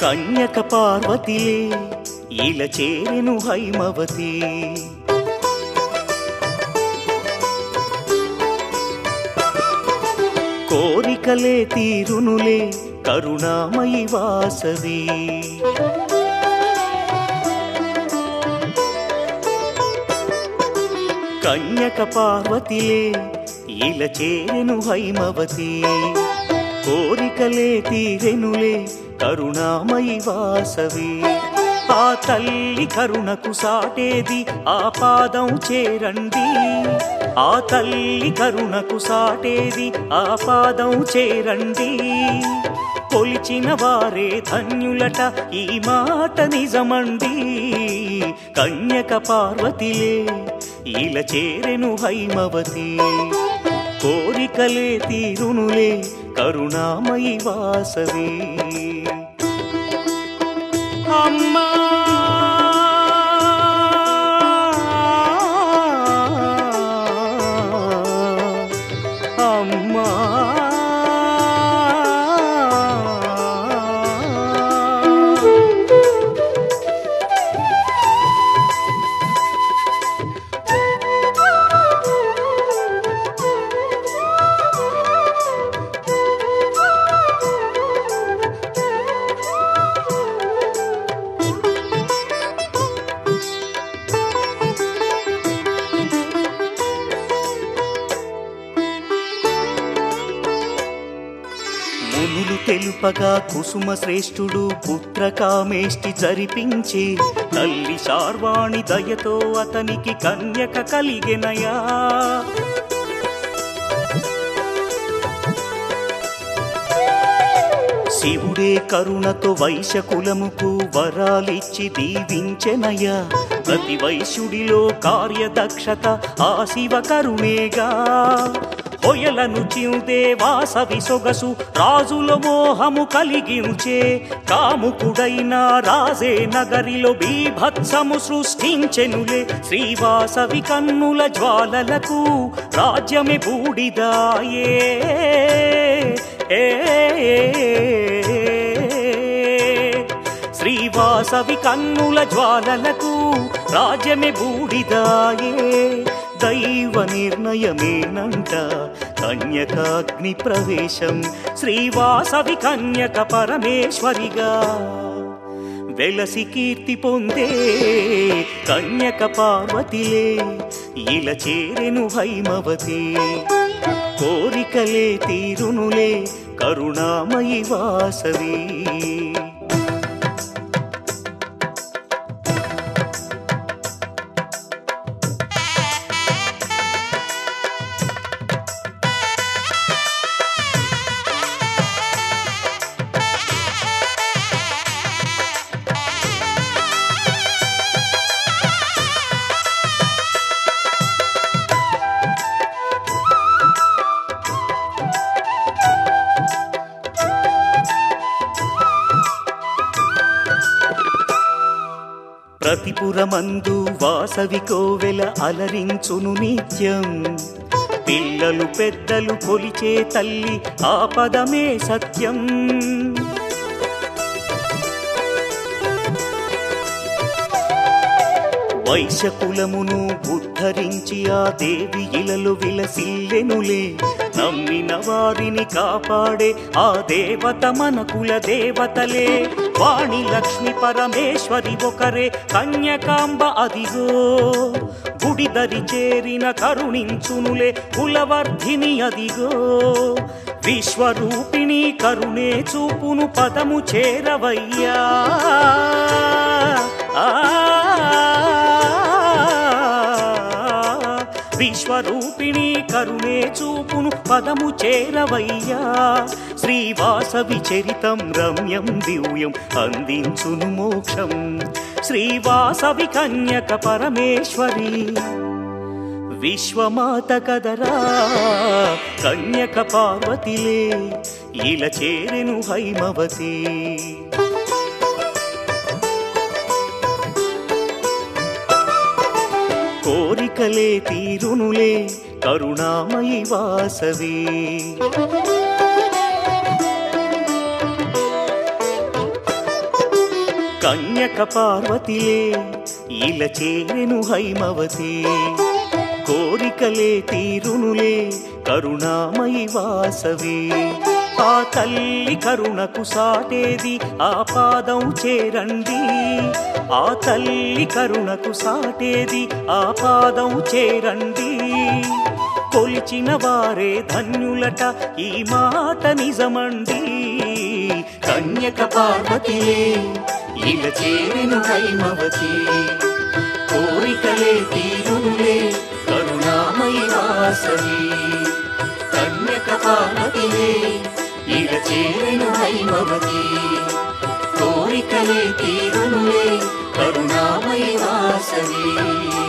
కన్యక పార్వతిలే ఇలా చేరెను హైమవతి కోరికలే తీరునులే కరుణామయి వాసవి కన్యక పార్వతిలే ఇలా చేరెను హైమవతి కోరికలే తీరెనులే కరుణామయి వాసవి ఆ తల్లి కరుణకు సాటేది ఆ పాదం చేరండి ఆ తల్లి కరుణకు సాటేది ఆ పాదం చేరండి కొలిచిన వారే ధన్యులట ఈ మాట నిజమండి కన్యక పార్వతిలే ఇలా చేరెను హైమవతి కోరికలే తీరునులే కరుణామయి వాసవి అమ్మా అమ్మా మునులు తెలుపగా కుసుమ శ్రేష్ఠుడు పుత్రకామేష్టి జరిపించే తల్లి శార్వాణి దయతో అతనికి కన్యక కలిగెనయా శివుడే కరుణతో వైశ్యకులముకు వరాలిచ్చి దీవించెనయ్యా ప్రతి వైశ్యుడిలో కార్యదక్షత ఆ శివ కరుణేగా హొయలను చిందే వాసవి సొగసు రాజుల మోహము కలిగించే కాముకుడైన రాజే నగరిలో బీభత్సము సృష్టించెనులే శ్రీవాసవి కన్నుల జ్వాలలకు రాజ్యమే బూడిదాయే ఏ శ్రీవాసవి కన్నుల జ్వాలలకు రాజ్యమే బూడిదాయే దైవ నిర్ణయమేనంట కన్యకాగ్ని ప్రవేశం శ్రీవాసవి కన్యక పరమేశ్వరిగా వెలసి కీర్తి పొందే కన్యక పార్వతిలే ఇలా చేరెను హైమవతి కోరికలే తీరునులే కరుణామయి వాసవి ప్రతిపురమందు వాసవి కోవెల అలరించును నిత్యం పిల్లలు పెద్దలు కొలిచే తల్లి ఆ పదమే సత్యం వైశ్యకులమును ఉద్ధరించి ఆ దేవి ఇలలు విలసిల్లెనులే నమ్మిన వారిని కాపాడే ఆ దేవత మన కుల దేవతలే వాణి లక్ష్మి పరమేశ్వరి ఒకరే కన్యకాంబ అదిగో గుడి దరి చేరిన కరుణించునులే కులవర్ధిని అదిగో విశ్వరూపిణి కరుణే చూపును పదము చేరవయ్యా ఆ విశ్వరూపిణి కరుణే చూపును పదము చేరవయ్యా శ్రీవాసవి చరితం రమ్యం దివ్యం అందించును మోక్షం శ్రీవాసవి కన్యక పరమేశ్వరి విశ్వమాత కదరా కన్యక పార్వతిలే ఇలా చేరెను హైమవతి కోరికలే తీరునులే కరుణామయి వాసవి కన్యక పార్వతిలే ఇలా చేరెను హైమవతి కోరికలే తీరునులే కరుణామయి వాసవి ఆ తల్లి కరుణకు సాటేది ఆ పాదం చేరండి ఆ తల్లి కరుణకు సాటేది ఆ పాదం చేరండి కొలిచిన వారే ధన్యులట ఈ మాట నిజమండి కన్యక పార్వతిలే ఇల చేరెను హైమవతి కోరికలే తీరులే కరుణామయి వాసవి కన్యక పార్వతిలే ఇల చేరెను హైమవతి కోరికలే తీరులే కరుణామయి వాసవి